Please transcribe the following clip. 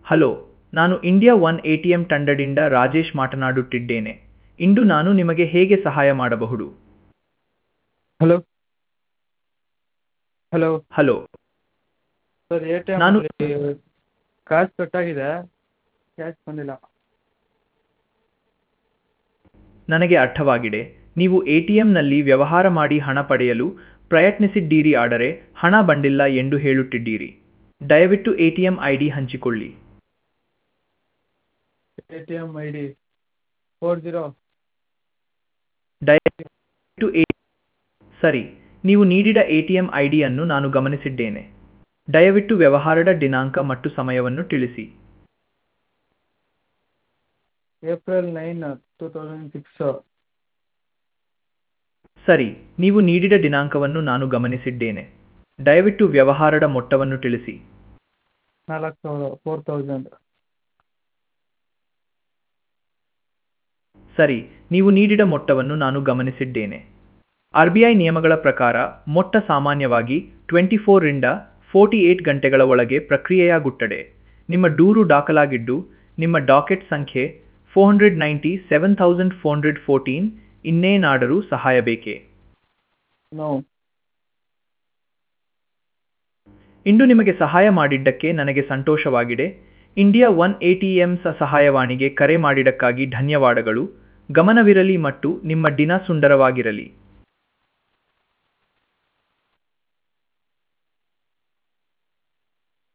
hello ನಾನು India One A T M ತಂಡದಿಂದ ರಾಜೇಶ್ ಮಾತನಾಡುತ್ತಿದ್ದೇನೆ ಇಂದು ನಾನು ನಿಮಗೆ ಹೇಗೆ ಸಹಾಯ ಮಾಡಬಹುದು hello hello hello sir A T ನಾನು- ಎಮ್ ಕಾಸು ಕಟ್ಟಾಗಿದೆ ಕ್ಯಾಶ್ ಬಂದಿಲ್ಲ ನನಗೆ ಅರ್ಥವಾಗಿದೆ ನೀವು ಎ ಟಿ ಎಂನಲ್ಲಿ ವ್ಯವಹಾರ ಮಾಡಿ ಹಣ ಪಡೆಯಲು ಪ್ರಯತ್ನಿಸಿದ್ದೀರಿ ಆದರೆ ಹಣ ಬಂದಿಲ್ಲ ಎಂದು ಹೇಳುತ್ತಿದ್ದೀರಿ ದಯವಿಟ್ಟು A T M I D ಹಂಚಿಕೊಳ್ಳಿ A T M I D four zero ದಯವಿಟ್ಟು ಎ ಸರಿ ನೀವು ನೀಡಿದ ಎ ಟಿ ಎಂ ಐ ಡಿಯನ್ನು ನಾನು ಗಮನಿಸಿದ್ದೇನೆ ದಯವಿಟ್ಟು ವ್ಯವಹಾರದ ದಿನಾಂಕ ಮತ್ತು ಸಮಯವನ್ನು ತಿಳಿಸಿ April nine two thousand six ಸರಿ ನೀವು ನೀಡಿದ ದಿನಾಂಕವನ್ನು ನಾನು ಗಮನಿಸಿದ್ದೇನೆ ದಯವಿಟ್ಟು ವ್ಯವಹಾರದ ಮೊತ್ತವನ್ನು ತಿಳಿಸಿ ನಾಲ್ಕು ಸಾವಿರ ಫೋರ್ ತೌಸಂಡ್ ಸರಿ ನೀವು ನೀಡಿದ ಮೊತ್ತವನ್ನು ನಾನು ಗಮನಿಸಿದ್ದೇನೆ ಆರ್ ಬಿ ಐ ನಿಯಮಗಳ ಪ್ರಕಾರ ಮೊತ್ತ ಸಾಮಾನ್ಯವಾಗಿ ಟ್ವೆಂಟಿ ಫೋರ್ರಿಂದ ಫೋರ್ಟಿ ಏಟ್ ಗಂಟೆಗಳ ಒಳಗೆ ಪ್ರಕ್ರಿಯೆಯಾಗುತ್ತದೆ ನಿಮ್ಮ ದೂರು ದಾಖಲಾಗಿದ್ದು ನಿಮ್ಮ ಡಾಕೆಟ್ ಸಂಖ್ಯೆ four hundred ninety seven thousand four hundred fourteen ಇನ್ನೇನಾದರೂ ಸಹಾಯ ಬೇಕೇ ನೋ ಇಂದು ನಿಮಗೆ ಸಹಾಯ ಮಾಡಿದ್ದಕ್ಕೆ ನನಗೆ ಸಂತೋಷವಾಗಿದೆ India One A T Ms ಸಹಾಯವಾಣಿಗೆ ಕರೆ ಮಾಡಿದ್ದಕ್ಕಾಗಿ ಧನ್ಯವಾದಗಳು ಗಮನವಿರಲಿ ಮತ್ತು ನಿಮ್ಮ ದಿನ ಸುಂದರವಾಗಿರಲಿ